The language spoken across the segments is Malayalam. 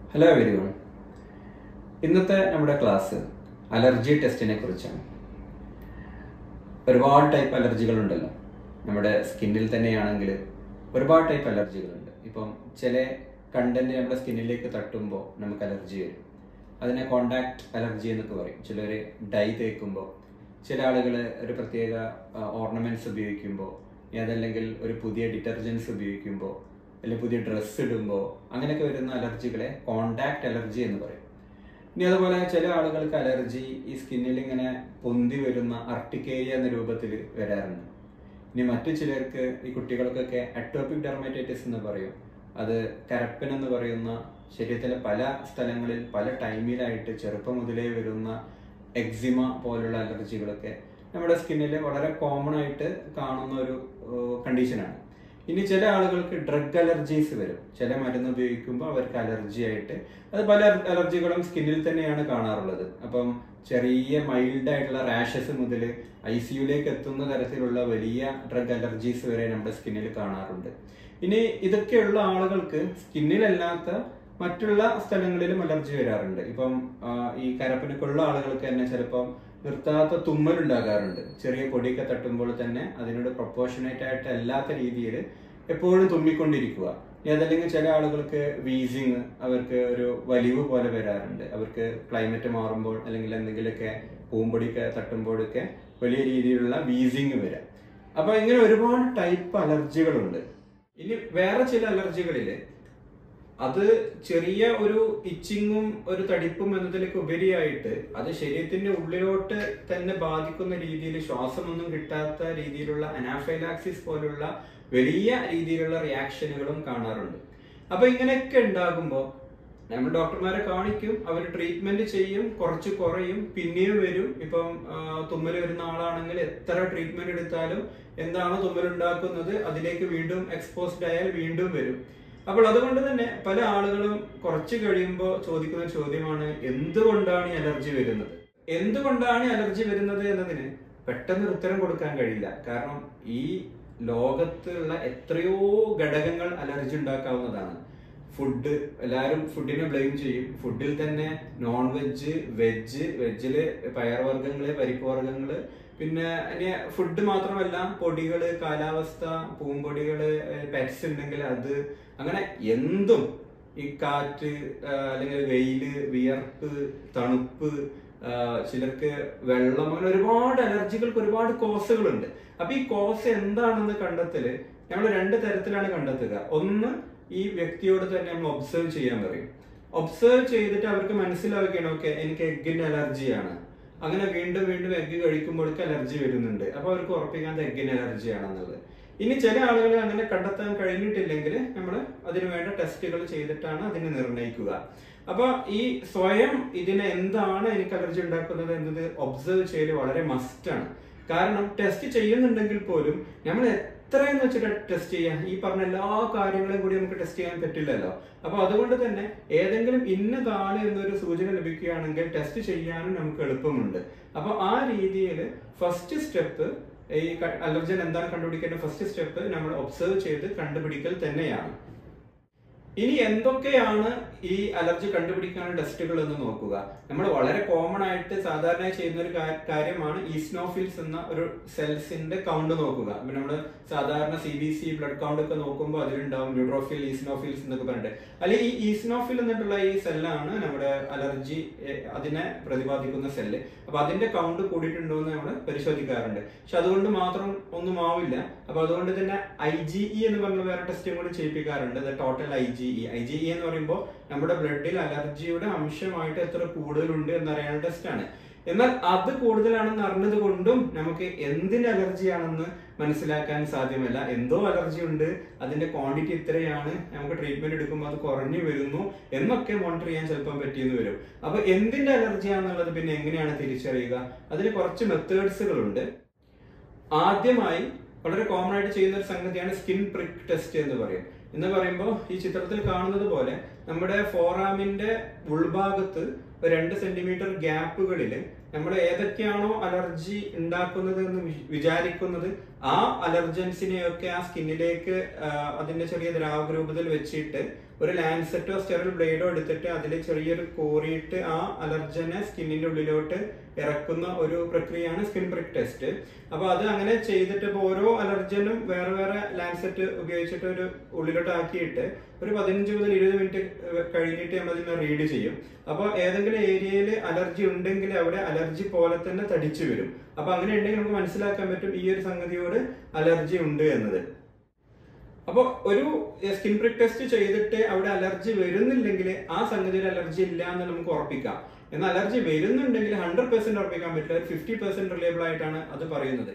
ഹലോ എവരിവൺ ഇന്നത്തെ നമ്മുടെ ക്ലാസ് അലർജി ടെസ്റ്റിനെ കുറിച്ചാണ് ഒരുപാട് ടൈപ്പ് അലർജികൾ ഉണ്ടല്ലോ നമ്മുടെ സ്കിന്നിൽ തന്നെയാണെങ്കിൽ ഒരുപാട് ടൈപ്പ് അലർജികളുണ്ട് ഇപ്പം ചില കണ്ടന്റ് നമ്മുടെ സ്കിന്നിലേക്ക് തട്ടുമ്പോൾ നമുക്ക് അലർജി വരും അതിനെ കോണ്ടാക്ട് അലർജി എന്നൊക്കെ പറയും ചിലർ ഡൈ തേക്കുമ്പോൾ ചില ആളുകൾ ഒരു പ്രത്യേക ഓർണമെന്റ്സ് ഉപയോഗിക്കുമ്പോൾ ഇനി അതല്ലെങ്കിൽ ഒരു പുതിയ ഡിറ്റർജൻസ് ഉപയോഗിക്കുമ്പോൾ അല്ലെങ്കിൽ പുതിയ ഡ്രസ്സ് ഇടുമ്പോൾ അങ്ങനെയൊക്കെ വരുന്ന അലർജികളെ കോണ്ടാക്ട് അലർജി എന്ന് പറയും ഇനി അതുപോലെ ചില ആളുകൾക്ക് അലർജി ഈ സ്കിന്നിൽ ഇങ്ങനെ പൊന്തി വരുന്ന അർട്ടിക്കേരിയ എന്ന രൂപത്തിൽ വരാറുണ്ട് ഇനി മറ്റു ചിലർക്ക് ഈ കുട്ടികൾക്കൊക്കെ അറ്റോപിക് ഡെർമറ്റൈറ്റിസ് എന്ന് പറയും അത് കരപ്പൻ എന്ന് പറയുന്ന ശരീരത്തിലെ പല സ്ഥലങ്ങളിൽ പല ടൈമിലായിട്ട് ചെറുപ്പം മുതലേ വരുന്ന എക്സിമ പോലുള്ള അലർജികളൊക്കെ നമ്മുടെ സ്കിന്നിൽ വളരെ കോമൺ ആയിട്ട് കാണുന്ന ഒരു കണ്ടീഷനാണ് ഇനി ചില ആളുകൾക്ക് ഡ്രഗ് അലർജീസ് വരും ചില മരുന്ന് ഉപയോഗിക്കുമ്പോൾ അവർക്ക് അലർജി ആയിട്ട് അത് പല അലർജികളും സ്കിന്നിൽ തന്നെയാണ് കാണാറുള്ളത് അപ്പം ചെറിയ മൈൽഡ് ആയിട്ടുള്ള റാഷസ് മുതൽ ഐ സിയുലേക്ക് എത്തുന്ന തരത്തിലുള്ള വലിയ ഡ്രഗ് അലർജീസ് വരെ നമ്മുടെ സ്കിന്നിൽ കാണാറുണ്ട് ഇനി ഇതൊക്കെയുള്ള ആളുകൾക്ക് സ്കിന്നിലല്ലാത്ത മറ്റുള്ള സ്ഥലങ്ങളിലും അലർജി വരാറുണ്ട് ഇപ്പം ഈ കരപ്പിനൊക്കെ ഉള്ള ആളുകൾക്ക് തന്നെ ചിലപ്പം നിർത്താത്ത തുമ്മൽ ഉണ്ടാകാറുണ്ട് ചെറിയ പൊടിയൊക്കെ തട്ടുമ്പോൾ തന്നെ അതിനോട് പ്രൊപ്പോർഷനേറ്റ് ആയിട്ട് അല്ലാത്ത രീതിയിൽ എപ്പോഴും തുമ്മിക്കൊണ്ടിരിക്കുക അതല്ലെങ്കിൽ ചില ആളുകൾക്ക് വീസിങ് അവർക്ക് ഒരു വലിവ് പോലെ വരാറുണ്ട് അവർക്ക് ക്ലൈമറ്റ് മാറുമ്പോൾ അല്ലെങ്കിൽ എന്തെങ്കിലുമൊക്കെ പൂമ്പൊടിയൊക്കെ തട്ടുമ്പോഴൊക്കെ വലിയ രീതിയിലുള്ള വീസിങ് വരാം അപ്പൊ ഇങ്ങനെ ഒരുപാട് ടൈപ്പ് അലർജികളുണ്ട് ഇനി വേറെ ചില അലർജികളിൽ അത് ചെറിയ ഒരു ഇച്ചിങ്ങും ഒരു തടിപ്പും എന്നതിലേക്ക് ഉപരിയായിട്ട് അത് ശരീരത്തിന്റെ ഉള്ളിലോട്ട് തന്നെ ബാധിക്കുന്ന രീതിയിൽ ശ്വാസമൊന്നും കിട്ടാത്ത രീതിയിലുള്ള അനാഫൈലാക്സിസ് പോലുള്ള വലിയ രീതിയിലുള്ള റിയാക്ഷനുകളും കാണാറുണ്ട് അപ്പൊ ഇങ്ങനെയൊക്കെ ഉണ്ടാകുമ്പോൾ നമ്മൾ ഡോക്ടർമാരെ കാണിക്കും അവർ ട്രീറ്റ്മെന്റ് ചെയ്യും കുറച്ച് കുറയും പിന്നെയും വരും ഇപ്പം തുമ്മൽ വരുന്ന ആളാണെങ്കിൽ എത്ര ട്രീറ്റ്മെന്റ് എടുത്താലും എന്താണോ തുമ്മൽ ഉണ്ടാക്കുന്നത് അതിലേക്ക് വീണ്ടും എക്സ്പോസ്ഡ് ആയാൽ വീണ്ടും വരും അപ്പോൾ അതുകൊണ്ട് തന്നെ പല ആളുകളും കുറച്ച് കഴിയുമ്പോൾ ചോദിക്കുന്ന ചോദ്യമാണ് എന്തുകൊണ്ടാണ് ഈ അലർജി വരുന്നത് എന്തുകൊണ്ടാണ് ഈ അലർജി വരുന്നത് എന്നതിന് പെട്ടെന്ന് ഉത്തരം കൊടുക്കാൻ കഴിയില്ല കാരണം ഈ ലോകത്തുള്ള എത്രയോ ഘടകങ്ങൾ അലർജി ഉണ്ടാക്കാവുന്നതാണ് ഫുഡ് എല്ലാവരും ഫുഡിനെ ബ്ലെയിം ചെയ്യും ഫുഡിൽ തന്നെ നോൺ വെജ് വെജ് വെജില് പയർവർഗ്ഗങ്ങള് പരിപ്പ് വർഗ്ഗങ്ങള് പിന്നെ ഇനി ഫുഡ് മാത്രമല്ല പൊടികള് കാലാവസ്ഥ പൂമ്പൊടികള് പെറ്റ്സ് ഉണ്ടെങ്കിൽ അത് അങ്ങനെ എന്തും ഈ കാറ്റ് അല്ലെങ്കിൽ വെയില് വിയർപ്പ് തണുപ്പ് ചിലർക്ക് വെള്ളം അങ്ങനെ ഒരുപാട് അലർജികൾക്ക് ഒരുപാട് കോസുകളുണ്ട് അപ്പൊ ഈ കോസ് എന്താണെന്ന് കണ്ടെത്തല് നമ്മൾ രണ്ട് തരത്തിലാണ് കണ്ടെത്തുക ഒന്ന് ഈ വ്യക്തിയോട് തന്നെ നമ്മൾ ഒബ്സർവ് ചെയ്യാൻ പറയും ഒബ്സർവ് ചെയ്തിട്ട് അവർക്ക് മനസ്സിലാവുകയാണ് ഓക്കെ എനിക്ക് എഗ്ഗിന്റെ അലർജിയാണ് അങ്ങനെ വീണ്ടും വീണ്ടും എഗ്ഗ് കഴിക്കുമ്പോഴേക്ക് അലർജി വരുന്നുണ്ട് അപ്പൊ അവർക്ക് ഉറപ്പിക്കാൻ എഗ്ഗിന് അലർജി ആണെന്നുള്ളത് ഇനി ചില ആളുകൾ അങ്ങനെ കണ്ടെത്താൻ കഴിഞ്ഞിട്ടില്ലെങ്കിൽ നമ്മൾ അതിനു വേണ്ട ടെസ്റ്റുകൾ ചെയ്തിട്ടാണ് അതിനെ നിർണ്ണയിക്കുക അപ്പൊ ഈ സ്വയം ഇതിനെ എന്താണ് എനിക്ക് അലർജി ഉണ്ടാക്കുന്നത് എന്നത് ഒബ്സർവ് ചെയ്യൽ വളരെ മസ്റ്റാണ് കാരണം ടെസ്റ്റ് ചെയ്യുന്നുണ്ടെങ്കിൽ പോലും നമ്മൾ എത്രയെന്ന് വെച്ചിട്ട് ടെസ്റ്റ് ചെയ്യാം ഈ പറഞ്ഞ എല്ലാ കാര്യങ്ങളും കൂടി നമുക്ക് ടെസ്റ്റ് ചെയ്യാൻ പറ്റില്ലല്ലോ അപ്പൊ അതുകൊണ്ട് തന്നെ ഏതെങ്കിലും ഇന്നതാണ് എന്നൊരു സൂചന ലഭിക്കുകയാണെങ്കിൽ ടെസ്റ്റ് ചെയ്യാനും നമുക്ക് എളുപ്പമുണ്ട് അപ്പൊ ആ രീതിയിൽ ഫസ്റ്റ് സ്റ്റെപ്പ് ഈ അലർജൻ എന്താണ് കണ്ടുപിടിക്കേണ്ട ഫസ്റ്റ് സ്റ്റെപ്പ് നമ്മൾ ഒബ്സർവ് ചെയ്ത് കണ്ടുപിടിക്കൽ തന്നെയാണ് ഇനി എന്തൊക്കെയാണ് ഈ അലർജി കണ്ടുപിടിക്കാനുള്ള ടെസ്റ്റുകൾ എന്ന് നോക്കുക നമ്മൾ വളരെ കോമൺ ആയിട്ട് സാധാരണ ചെയ്യുന്ന ഒരു കാര്യമാണ് ഈസ്നോഫിൽസ് എന്ന ഒരു സെൽസിന്റെ കൗണ്ട് നോക്കുക നമ്മൾ സാധാരണ C B C blood count ഒക്കെ നോക്കുമ്പോൾ അതിലുണ്ടാവും ന്യൂട്രോഫിൽ ഈസ്നോഫിൽസ് എന്നൊക്കെ പറഞ്ഞിട്ട് അല്ലെങ്കിൽ ഈ ഈസ്നോഫിൽ എന്നിട്ടുള്ള ഈ സെല്ലാണ് നമ്മുടെ അലർജി അതിനെ പ്രതിപാദിക്കുന്ന സെല്ല് അപ്പൊ അതിന്റെ കൗണ്ട് കൂടിയിട്ടുണ്ടോ എന്ന് നമ്മൾ പരിശോധിക്കാറുണ്ട് പക്ഷെ അതുകൊണ്ട് മാത്രം ഒന്നും ആവില്ല അപ്പൊ അതുകൊണ്ട് തന്നെ ഐ ജി ഇ എന്ന് പറഞ്ഞ വേറെ ടെസ്റ്റും കൂടി ചെയ്യിപ്പിക്കാറുണ്ട് total I G E I G E എന്ന് പറയുമ്പോൾ നമ്മുടെ ബ്ലഡിൽ അലർജിയുടെ അംശമായിട്ട് എത്ര കൂടുതലുണ്ട് എന്നറിയാനുള്ള ടെസ്റ്റാണ് എന്നാൽ അത് കൂടുതലാണെന്ന് അറിഞ്ഞത് കൊണ്ടും നമുക്ക് എന്തിന്റെ അലർജിയാണെന്ന് മനസ്സിലാക്കാൻ സാധ്യമല്ല എന്തോ അലർജി ഉണ്ട് അതിന്റെ ക്വാണ്ടിറ്റി ഇത്രയാണ് നമുക്ക് ട്രീറ്റ്മെന്റ് എടുക്കുമ്പോൾ അത് കുറഞ്ഞു വരുന്നു എന്നൊക്കെ മോണിറ്റർ ചെയ്യാൻ ചിലപ്പം പറ്റിയെന്ന് വരും അപ്പൊ എന്തിന്റെ അലർജിയാണെന്നുള്ളത് പിന്നെ എങ്ങനെയാണ് തിരിച്ചറിയുക അതിന് കുറച്ച് മെത്തേഡ്സുകളുണ്ട് ആദ്യമായി വളരെ കോമൺ ആയിട്ട് ചെയ്യുന്ന ഒരു സംഗതിയാണ് സ്കിൻ പ്രിക് ടെസ്റ്റ് എന്ന് പറയും എന്ന് പറയുമ്പോൾ ഈ ചിത്രത്തിൽ കാണുന്നത് പോലെ നമ്മുടെ ഫോറാമിന്റെ ഉൾഭാഗത്ത് രണ്ട് സെന്റിമീറ്റർ ഗ്യാപ്പുകളിൽ നമ്മൾ ഏതൊക്കെയാണോ അലർജി ഉണ്ടാക്കുന്നത് എന്ന് വിചാരിക്കുന്നത് ആ അലർജൻസിനെയൊക്കെ ആ സ്കിന്നിലേക്ക് അതിന്റെ ചെറിയ ദ്രാവക രൂപത്തിൽ വെച്ചിട്ട് ഒരു ലാൻസെറ്റോ സ്റ്റെറൽ ബ്ലേഡോ എടുത്തിട്ട് അതിൽ ചെറിയൊരു കോറിയിട്ട് ആ അലർജനെ സ്കിന്നിന്റെ ഉള്ളിലോട്ട് ഇറക്കുന്ന ഒരു പ്രക്രിയയാണ് സ്കിൻ പ്രിക് ടെസ്റ്റ് അപ്പൊ അത് അങ്ങനെ ചെയ്തിട്ട് ഇപ്പൊ ഓരോ അലർജനും വേറെ വേറെ ലാൻസെറ്റ് ഉപയോഗിച്ചിട്ട് ഒരു ഉള്ളിലോട്ട് ആക്കിയിട്ട് ഒരു പതിനഞ്ച് മുതൽ ഇരുപത് മിനിറ്റ് കഴിഞ്ഞിട്ട് നമ്മൾ അതിനെ റീഡ് ചെയ്യും അപ്പോൾ ഏതെങ്കിലും ഏരിയയിൽ അലർജി ഉണ്ടെങ്കിൽ അവിടെ അലർജി പോലെ തന്നെ തടിച്ചു വരും അപ്പൊ അങ്ങനെ ഉണ്ടെങ്കിൽ നമുക്ക് മനസ്സിലാക്കാൻ പറ്റും ഈ ഒരു സംഗതിയോട് അലർജി ഉണ്ട് എന്നത് അപ്പോൾ ഒരു സ്കിൻ പ്രിക് ടെസ്റ്റ് ചെയ്തിട്ട് അവിടെ അലർജി വരുന്നില്ലെങ്കിൽ ആ സംഗതിയിൽ അലർജി ഇല്ല എന്ന് നമുക്ക് ഉറപ്പിക്കാം എന്നാൽ അലർജി വരുന്നുണ്ടെങ്കിൽ ഹൺഡ്രഡ് പെർസെന്റ് ഉറപ്പിക്കാൻ പറ്റില്ല ഒരു ഫിഫ്റ്റി പെർസെന്റ് റിലയബിൾ ആയിട്ടാണ് അത് പറയുന്നത്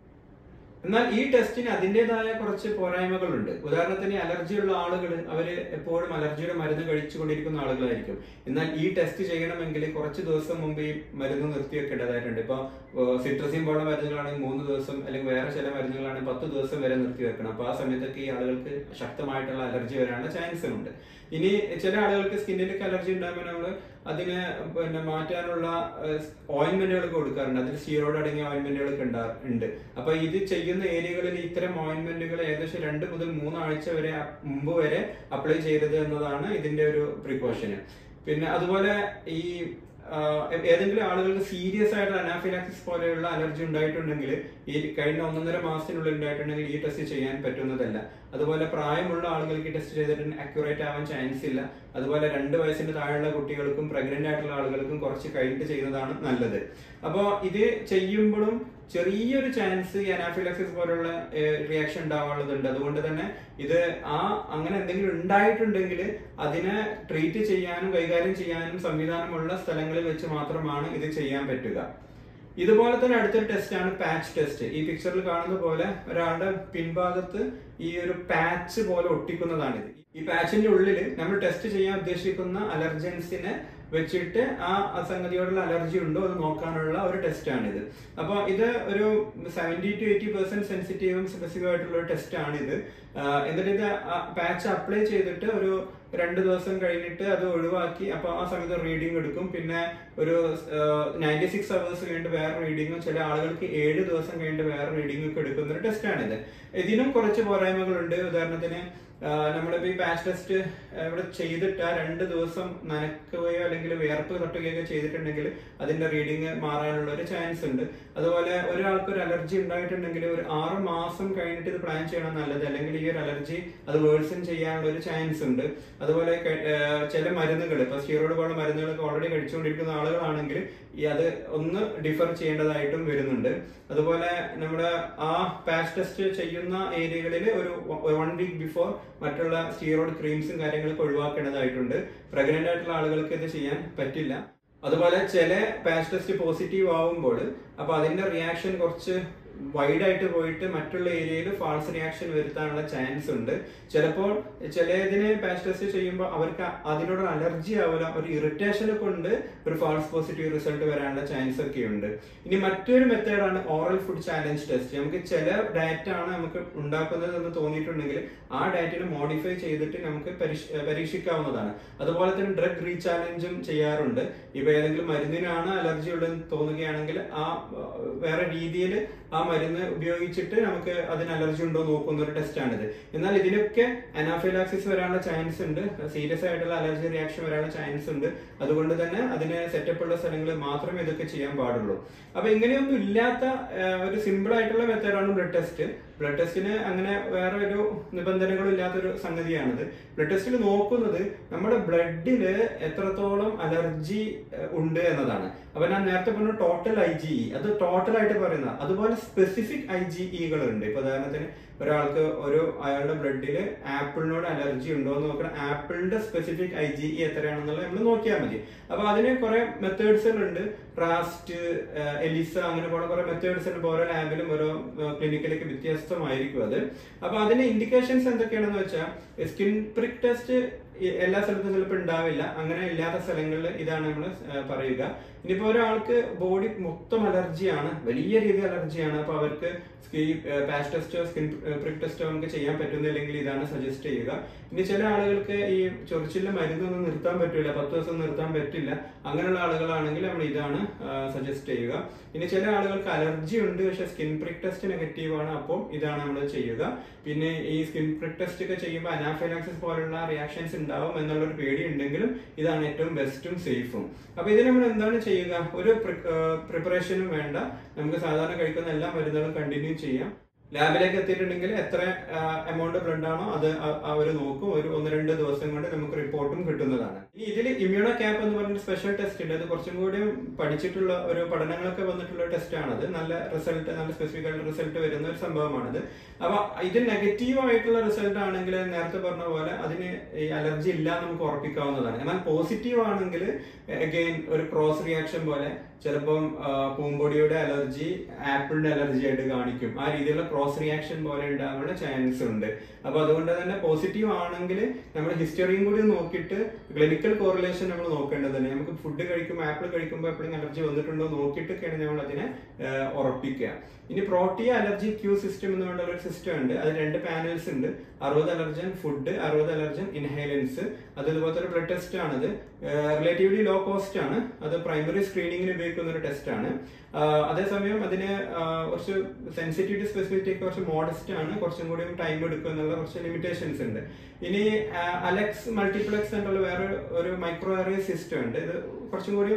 എന്നാൽ ഈ ടെസ്റ്റിന് അതിൻ്റെതായ കുറച്ച് പോരായ്മകളുണ്ട് ഉദാഹരണത്തിന് അലർജി ഉള്ള ആളുകൾ അവർ എപ്പോഴും അലർജിയുടെ മരുന്ന് കഴിച്ചുകൊണ്ടിരിക്കുന്ന ആളുകളായിരിക്കും എന്നാൽ ഈ ടെസ്റ്റ് ചെയ്യണമെങ്കിൽ കുറച്ച് ദിവസം മുമ്പ് ഈ മരുന്ന് നിർത്തിവെക്കേണ്ടതായിട്ടുണ്ട് ഇപ്പോൾ സിട്രസിൻ പോലുള്ള മരുന്നുകളാണെങ്കിൽ മൂന്ന് ദിവസം അല്ലെങ്കിൽ വേറെ ചില മരുന്നുകളാണെങ്കിൽ പത്ത് ദിവസം വരെ നിർത്തി വെക്കണം അപ്പോൾ ആ സമയത്തൊക്കെ ഈ ആളുകൾക്ക് ശക്തമായിട്ടുള്ള അലർജി വരാനുള്ള ചാൻസ് ഉണ്ട് ഇനി ചില ആളുകൾക്ക് സ്കിന്നിലേക്ക് അലർജി ഉണ്ടാകുമ്പോൾ നമ്മൾ അതിന് പിന്നെ മാറ്റാനുള്ള ഓയിൻമെന്റുകൾ കൊടുക്കാറുണ്ട് അതിൽ സ്റ്റീറോയിഡ് അടങ്ങിയ ഓയിൻമെന്റുകളൊക്കെ ഉണ്ടാ ഉണ്ട് അപ്പൊ ഇത് ചെയ്യുന്ന ഏരിയകളിൽ ഇത്തരം ഓയിൻമെന്റുകൾ ഏകദേശം രണ്ട് മുതൽ മൂന്നാഴ്ച വരെ അ- മുമ്പ് വരെ അപ്ലൈ ചെയ്യരുത് എന്നതാണ് ഇതിന്റെ ഒരു പ്രിക്കോഷന് പിന്നെ അതുപോലെ ഈ ആ, ഏതെങ്കിലും ആളുകൾക്ക് സീരിയസ് ആയിട്ടുള്ള അനാഫിലാക്സിസ് പോലെയുള്ള അലർജി ഉണ്ടായിട്ടുണ്ടെങ്കിൽ ഈ കഴിഞ്ഞ ഒന്നൊന്നര മാസത്തിനുള്ളിൽ ഉണ്ടായിട്ടുണ്ടെങ്കിൽ ഈ ടെസ്റ്റ് ചെയ്യാൻ പറ്റുന്നതല്ല അതുപോലെ പ്രായമുള്ള ആളുകൾക്ക് ഈ ടെസ്റ്റ് ചെയ്തിട്ട് അക്യുറേറ്റ് ആവാൻ ചാൻസ് ഇല്ല അതുപോലെ രണ്ട് വയസ്സിന് താഴെയുള്ള കുട്ടികൾക്കും പ്രഗ്നന്റ് ആയിട്ടുള്ള ആളുകൾക്കും കുറച്ച് കഴിഞ്ഞിട്ട് ചെയ്യുന്നതാണ് നല്ലത് അപ്പോൾ ഇത് ചെയ്യുമ്പോഴും ചെറിയൊരു ചാൻസ് ഈ അനാഫിലാക്സിസ് പോലുള്ള റിയാക്ഷൻ ഉണ്ടാവാനുള്ളതുണ്ട് അതുകൊണ്ട് തന്നെ ഇത് ആ അങ്ങനെ എന്തെങ്കിലും ഉണ്ടായിട്ടുണ്ടെങ്കിൽ അതിനെ ട്രീറ്റ് ചെയ്യാനും കൈകാര്യം ചെയ്യാനും സംവിധാനമുള്ള സ്ഥലങ്ങളിൽ വെച്ച് മാത്രമാണ് ഇത് ചെയ്യാൻ പറ്റുക ഇതുപോലെ തന്നെ അടുത്തൊരു ടെസ്റ്റ് ആണ് പാച്ച് ടെസ്റ്റ് ഈ പിക്ചറിൽ കാണുന്ന പോലെ ഒരാളുടെ പിൻഭാഗത്ത് ഈ ഒരു പാച്ച് പോലെ ഒട്ടിക്കുന്നതാണിത് ഈ പാച്ചിന്റെ ഉള്ളിൽ നമ്മൾ ടെസ്റ്റ് ചെയ്യാൻ ഉദ്ദേശിക്കുന്ന അലർജൻസിനെ വെച്ചിട്ട് ആ സംഗതിയോടുള്ള അലർജി ഉണ്ടോ എന്ന് നോക്കാനുള്ള ഒരു ടെസ്റ്റ് ആണിത് അപ്പോൾ ഇത് ഒരു സെവൻറ്റി ടു എയ്റ്റി പെർസെന്റ് സെൻസിറ്റീവും സ്പെസിഫിക് ആയിട്ടുള്ള ഒരു ടെസ്റ്റ് ആണിത് ആഹ് എന്നിട്ട് ഇത് പാച്ച് അപ്ലൈ ചെയ്തിട്ട് ഒരു രണ്ട് ദിവസം കഴിഞ്ഞിട്ട് അത് ഒഴിവാക്കി അപ്പൊ ആ സമയത്ത് റീഡിംഗ് എടുക്കും പിന്നെ ഒരു നയൻറ്റി സിക്സ് അവേഴ്സ് കഴിഞ്ഞിട്ട് വേറെ റീഡിങ്ങും ചില ആളുകൾക്ക് ഏഴ് ദിവസം കഴിഞ്ഞിട്ട് വേറെ റീഡിംഗ് ഒക്കെ എടുക്കുന്ന ഒരു ടെസ്റ്റാണിത് ഇതിനും കുറച്ച് പോരായ്മകളുണ്ട് ഉദാഹരണത്തിന് ആഹ് നമ്മളിപ്പോ ഈ പാച്ച് ടെസ്റ്റ് ഇവിടെ ചെയ്തിട്ട് ആ രണ്ട് ദിവസം നനക്കുകയോ അല്ലെങ്കിൽ വിയർപ്പ് തട്ടുകയോ ചെയ്തിട്ടുണ്ടെങ്കിൽ അതിന്റെ റീഡിങ് മാറാനുള്ള ഒരു ചാൻസ് ഉണ്ട് അതുപോലെ ഒരാൾക്ക് ഒരു അലർജി ഉണ്ടായിട്ടുണ്ടെങ്കിൽ ഒരു ആറ് മാസം കഴിഞ്ഞിട്ട് ഇത് പ്ലാൻ ചെയ്യണം നല്ലത് അല്ലെങ്കിൽ ഈ ഒരു അലർജി അത് വേഴ്സൺ ചെയ്യാനുള്ള ഒരു ചാൻസ് ഉണ്ട് അതുപോലെ ക- ആഹ് ചില മരുന്നുകൾ ഇപ്പൊ സ്റ്റീറോയിഡ് പോലുള്ള മരുന്നുകളൊക്കെ ഓൾറെഡി കഴിച്ചുകൊണ്ടിരിക്കുന്ന ആളുകളാണെങ്കിൽ ഈ അത് ഒന്ന് ഡിഫർ ചെയ്യേണ്ടതായിട്ടും വരുന്നുണ്ട് അതുപോലെ നമ്മുടെ ആ പാച്ച് ടെസ്റ്റ് ചെയ്യുന്ന ഏരിയകളിൽ ഒരു വൺ വീക്ക് ബിഫോർ മറ്റുള്ള സ്റ്റീറോയിഡ് ക്രീംസും കാര്യങ്ങളൊക്കെ ഒഴിവാക്കേണ്ടതായിട്ടുണ്ട് പ്രഗ്നന്റ് ആയിട്ടുള്ള ആളുകൾക്ക് ഇത് ചെയ്യാൻ പറ്റില്ല അതുപോലെ ചില പാച്ച് ടെസ്റ്റ് പോസിറ്റീവ് ആവുമ്പോൾ അപ്പൊ അതിന്റെ റിയാക്ഷൻ കുറച്ച് വൈഡ് ആയിട്ട് പോയിട്ട് മറ്റുള്ള ഏരിയയിൽ ഫാൾസ് റിയാക്ഷൻ വരുത്താനുള്ള ചാൻസ് ഉണ്ട് ചിലപ്പോൾ ചിലതിന് പാച്ച് ടെസ്റ്റ് ചെയ്യുമ്പോൾ അവർക്ക് അതിനോട് അലർജി ആവില്ല ഒരു ഇറിറ്റേഷൻ കൊണ്ട് ഒരു ഫാൾസ് പോസിറ്റീവ് റിസൾട്ട് വരാനുള്ള ചാൻസ് ഒക്കെ ഉണ്ട് ഇനി മറ്റൊരു മെത്തേഡാണ് ഓറൽ ഫുഡ് ചാലഞ്ച് ടെസ്റ്റ് നമുക്ക് ചില ഡയറ്റ് ആണ് നമുക്ക് ഉണ്ടാക്കുന്നത് എന്ന് തോന്നിയിട്ടുണ്ടെങ്കിൽ ആ ഡയറ്റിനെ മോഡിഫൈ ചെയ്തിട്ട് നമുക്ക് പരിശ്- പരീക്ഷിക്കാവുന്നതാണ് അതുപോലെ തന്നെ ഡ്രഗ് റീചാലഞ്ചും ചെയ്യാറുണ്ട് ഇപ്പൊ ഏതെങ്കിലും മരുന്നിനാണ് അലർജി ഉള്ളതെന്ന് തോന്നുകയാണെങ്കിൽ ആ ഏഹ്, വേറെ രീതിയിൽ ആ മരുന്ന് ഉപയോഗിച്ചിട്ട് നമുക്ക് അതിന് അലർജി ഉണ്ടോ എന്ന് നോക്കുന്ന ഒരു ടെസ്റ്റ് ആണിത് എന്നാൽ ഇതിനൊക്കെ അനാഫിലാക്സിസ് വരാനുള്ള ചാൻസ് ഉണ്ട് സീരിയസ് ആയിട്ടുള്ള അലർജി റിയാക്ഷൻ വരാനുള്ള ചാൻസ് ഉണ്ട് അതുകൊണ്ട് തന്നെ അതിന് സെറ്റപ്പ് ഉള്ള സ്ഥലങ്ങളിൽ മാത്രമേ ഇതൊക്കെ ചെയ്യാൻ പാടുള്ളൂ അപ്പൊ ഇങ്ങനെയൊന്നും ഇല്ലാത്ത ഏഹ്, ഒരു സിമ്പിൾ ആയിട്ടുള്ള മെത്തേഡാണ് ബ്ലഡ് ടെസ്റ്റ് ബ്ലഡ് ടെസ്റ്റിന് അങ്ങനെ വേറെ ഒരു നിബന്ധനകളും ഇല്ലാത്തൊരു സംഗതിയാണിത് ബ്ലഡ് ടെസ്റ്റിൽ നോക്കുന്നത് നമ്മുടെ ബ്ലഡില് എത്രത്തോളം അലർജി ഏഹ്, ഉണ്ട് എന്നതാണ് അപ്പൊ ഞാൻ നേരത്തെ പറഞ്ഞ ടോട്ടൽ ഐ ജി ഇ അത് ടോട്ടൽ ആയിട്ട് പറയുന്ന അതുപോലെ സ്പെസിഫിക് ഐ ജി ഇകൾ ഉണ്ട് ഇപ്പൊ ഉദാഹരണത്തിന് ഒരാൾക്ക് ഒരു അയാളുടെ ബ്ലഡിൽ ആപ്പിളിനോട് അലർജി ഉണ്ടോ എന്ന് നോക്കണം ആപ്പിളിന്റെ സ്പെസിഫിക് ഐ ജി ഇ എത്രയാണെന്നുള്ളത് നമ്മൾ നോക്കിയാൽ മതി അപ്പൊ അതിന് കുറെ മെത്തേഡ്സുകളുണ്ട് റാസ്റ്റ് എലിസ അങ്ങനെ പോണ കുറെ മെത്തേഡ്സ് ഉണ്ട് ഇപ്പൊ ഓരോ ലാബിലും ഓരോ ക്ലിനിക്കിലേക്ക് വ്യത്യസ്തമായിരിക്കും അത് അപ്പൊ അതിന്റെ ഇൻഡിക്കേഷൻസ് എന്തൊക്കെയാണെന്ന് വെച്ചാൽ സ്കിൻ പ്രിക് ടെസ്റ്റ് എല്ലാ സ്ഥലത്തും ചിലപ്പോൾ ഉണ്ടാവില്ല അങ്ങനെ ഇല്ലാത്ത സ്ഥലങ്ങളിൽ ഇതാണ് നമ്മൾ പറയുക ഇനിയിപ്പോ ഒരാൾക്ക് ബോഡി മൊത്തം അലർജിയാണ് വലിയ രീതിയിൽ അലർജിയാണ് അപ്പൊ അവർക്ക് ഈ പാച്ച് ടെസ്റ്റോ സ്കിൻ പ്രിക് ടെസ്റ്റോ നമുക്ക് ചെയ്യാൻ പറ്റുന്നില്ലെങ്കിൽ ഇതാണ് സജസ്റ്റ് ചെയ്യുക ഇനി ചില ആളുകൾക്ക് ഈ ചൊറിച്ചിലെ മരുന്നൊന്നും നിർത്താൻ പറ്റില്ല പത്ത് ദിവസം നിർത്താൻ പറ്റില്ല അങ്ങനെയുള്ള ആളുകളാണെങ്കിൽ നമ്മൾ ഇതാണ് സജസ്റ്റ് ചെയ്യുക ഇനി ചില ആളുകൾക്ക് അലർജി ഉണ്ട് പക്ഷെ സ്കിൻ പ്രിക് ടെസ്റ്റ് നെഗറ്റീവ് ആണ് അപ്പോൾ ഇതാണ് നമ്മൾ ചെയ്യുക പിന്നെ ഈ സ്കിൻ പ്രിക് ടെസ്റ്റ് ഒക്കെ ചെയ്യുമ്പോൾ അനാഫൈലാക്സിസ് പോലുള്ള റിയാക്ഷൻസ് ഉണ്ടാവും എന്നുള്ളൊരു പേടി ഉണ്ടെങ്കിലും ഇതാണ് ഏറ്റവും ബെസ്റ്റും സേഫും അപ്പൊ ഇതിന് നമ്മൾ എന്താണ് ചെയ്യുക ഒരു പ്രിപ്പറേഷനും വേണ്ട നമുക്ക് സാധാരണ കഴിക്കുന്ന എല്ലാ മരുന്നുകളും കണ്ടിന്യൂ ചെയ്യാം ലാബിലേക്ക് എത്തിയിട്ടുണ്ടെങ്കിൽ എത്ര എമൗണ്ട് ബ്ലഡ് ആണോ അത് അവർ നോക്കും ഒരു ഒന്ന് രണ്ട് ദിവസം കൊണ്ട് നമുക്ക് റിപ്പോർട്ടും കിട്ടുന്നതാണ് ഇനി ഇതിൽ ഇമ്മ്യൂണോ ക്യാപ്പ് എന്ന് പറഞ്ഞൊരു സ്പെഷ്യൽ ടെസ്റ്റ് ഉണ്ട് അത് കുറച്ചും കൂടി പഠിച്ചിട്ടുള്ള ഒരു പഠനങ്ങളൊക്കെ വന്നിട്ടുള്ള ടെസ്റ്റ് ആണത് നല്ല റിസൾട്ട് നല്ല സ്പെസിഫിക് ആയിട്ടുള്ള റിസൾട്ട് വരുന്ന ഒരു സംഭവമാണത് അപ്പൊ ഇത് നെഗറ്റീവ് ആയിട്ടുള്ള റിസൾട്ട് ആണെങ്കിൽ നേരത്തെ പറഞ്ഞ പോലെ അതിന് ഈ അലർജി ഇല്ല എന്ന് നമുക്ക് ഉറപ്പിക്കാവുന്നതാണ് എന്നാൽ പോസിറ്റീവ് ആണെങ്കിൽ അഗെയിൻ ഒരു ക്രോസ് റിയാക്ഷൻ പോലെ ചിലപ്പം ആ, പൂമ്പൊടിയുടെ അലർജി ആപ്പിളിന്റെ അലർജി ആയിട്ട് കാണിക്കും ആ രീതിയിലുള്ള ക്രോസ് റിയാക്ഷൻ പോലെ ഉണ്ടാകാനുള്ള ചാൻസ് ഉണ്ട് അപ്പൊ അതുകൊണ്ട് തന്നെ പോസിറ്റീവ് ആണെങ്കിൽ നമ്മൾ ഹിസ്റ്ററിയും കൂടി നോക്കിയിട്ട് ക്ലിനിക്കൽ കോറിലേഷൻ നമ്മൾ നോക്കേണ്ടതുണ്ട് നമുക്ക് ഫുഡ് കഴിക്കുമ്പോൾ ആപ്പിൾ കഴിക്കുമ്പോൾ എപ്പോഴും അലർജി വന്നിട്ടുണ്ടോ നോക്കിയിട്ടൊക്കെയാണ് നമ്മൾ അതിനെ ആ, ഉറപ്പിക്കുക ഇനി പ്രോട്ടിയ അലർജി ക്യൂ സിസ്റ്റം എന്ന് പറഞ്ഞ ഒരു സിസ്റ്റം ഉണ്ട് അത് രണ്ട് പാനൽസ് ഉണ്ട് അറുപത് അലർജൻ ഫുഡ് അറുപത് അലർജൻ ഇൻഹേലൻസ് അത് ഇതുപോലത്തെ ഒരു ബ്ലഡ് ടെസ്റ്റ് ആണത് റിലേറ്റീവ്ലി ലോ കോസ്റ്റ് ആണ് അത് പ്രൈമറി സ്ക്രീനിങ്ങിന് ഉപയോഗിക്കുന്ന ഒരു ടെസ്റ്റ് ആണ് ആഹ് അതേസമയം അതിന് ആഹ് കുറച്ച് സെൻസിറ്റിവിറ്റി സ്പെസിഫിറ്റി കുറച്ച് മോഡസ്റ്റ് ആണ് കുറച്ചും കൂടി ടൈം എടുക്കും എന്നുള്ള കുറച്ച് ലിമിറ്റേഷൻസ് ഉണ്ട് ഇനി അലക്സ് മൾട്ടിപ്ലെക്സ് എന്നുള്ള വേറെ ഒരു മൈക്രോ ഏറിയ സിസ്റ്റം ഉണ്ട് ഇത് കുറച്ചും കൂടി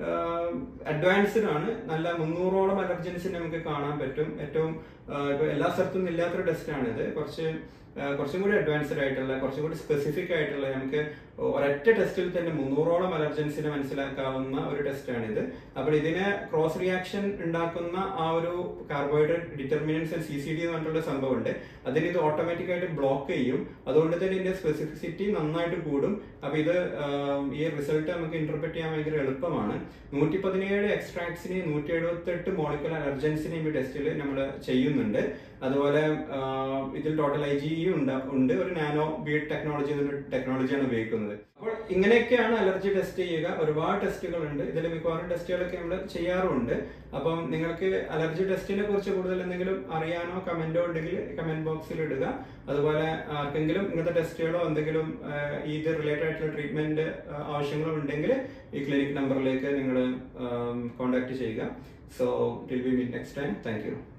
അഡ്വാൻസ്ഡ് ആണ് നല്ല മുന്നൂറോളം അലർജൻസിന് നമുക്ക് കാണാൻ പറ്റും ഏറ്റവും ആഹ് ഇപ്പൊ എല്ലാ സ്ഥലത്തും ഇല്ലാത്തൊരു ടെസ്റ്റ് ആണ് ഇത് കുറച്ച് ആഹ് കുറച്ചും കൂടി അഡ്വാൻസ്ഡ് ആയിട്ടുള്ള കുറച്ചും കൂടി സ്പെസിഫിക് ആയിട്ടുള്ള നമുക്ക് ഒരൊറ്റ ടെസ്റ്റിൽ തന്നെ മുന്നൂറോളം അലർജൻസിനെ മനസ്സിലാക്കാവുന്ന ഒരു ടെസ്റ്റാണ് ഇത് അപ്പോൾ ഇതിന് ക്രോസ് റിയാക്ഷൻ ഉണ്ടാക്കുന്ന ആ ഒരു carbohydrate determinants C C D എന്ന് പറഞ്ഞിട്ടുള്ള സംഭവമുണ്ട് അതിന് ഇത് ഓട്ടോമാറ്റിക് ആയിട്ട് ബ്ലോക്ക് ചെയ്യും അതുകൊണ്ട് തന്നെ ഇതിന്റെ സ്പെസിഫിസിറ്റി നന്നായിട്ട് കൂടും അപ്പൊ ഇത് ആം, ഈ റിസൾട്ട് നമുക്ക് ഇന്റർപ്രറ്റ് ചെയ്യാൻ ഭയങ്കര എളുപ്പമാണ് നൂറ്റി പതിനേഴ് എക്സ്ട്രാക്ട്സിനെ നൂറ്റി എഴുപത്തി എട്ട് മോളിക്കുലർ അലർജൻസിനെയും ഈ ടെസ്റ്റിൽ നമ്മൾ ചെയ്യുന്നുണ്ട് അതുപോലെ ആ, ഇതിൽ ടോട്ടൽ ഐ ജി ഉണ്ട് ഉണ്ട് ഒരു നാനോ ബീഡ് ടെക്നോളജി എന്നൊരു ടെക്നോളജിയാണ് ഉപയോഗിക്കുന്നത് അപ്പോൾ ഇങ്ങനെയൊക്കെയാണ് അലർജി ടെസ്റ്റ് ചെയ്യുക ഒരുപാട് ടെസ്റ്റുകൾ ഉണ്ട് ഇതിൽ മിക്കവാറും ടെസ്റ്റുകളൊക്കെ നമ്മൾ ചെയ്യാറുണ്ട് അപ്പം നിങ്ങൾക്ക് അലർജി ടെസ്റ്റിനെ കുറിച്ച് കൂടുതൽ എന്തെങ്കിലും അറിയാനോ കമന്റോ ഉണ്ടെങ്കിൽ കമന്റ് ബോക്സിൽ ഇടുക അതുപോലെ ആർക്കെങ്കിലും ഇങ്ങനത്തെ ടെസ്റ്റുകളോ എന്തെങ്കിലും ആ, ഇത് റിലേറ്റഡ് ആയിട്ടുള്ള ട്രീറ്റ്മെന്റ് ആവശ്യങ്ങളോ ഉണ്ടെങ്കിൽ ഈ ക്ലിനിക് നമ്പറിലേക്ക് നിങ്ങൾ കോൺടാക്ട് ചെയ്യുക so till we meet next time thank U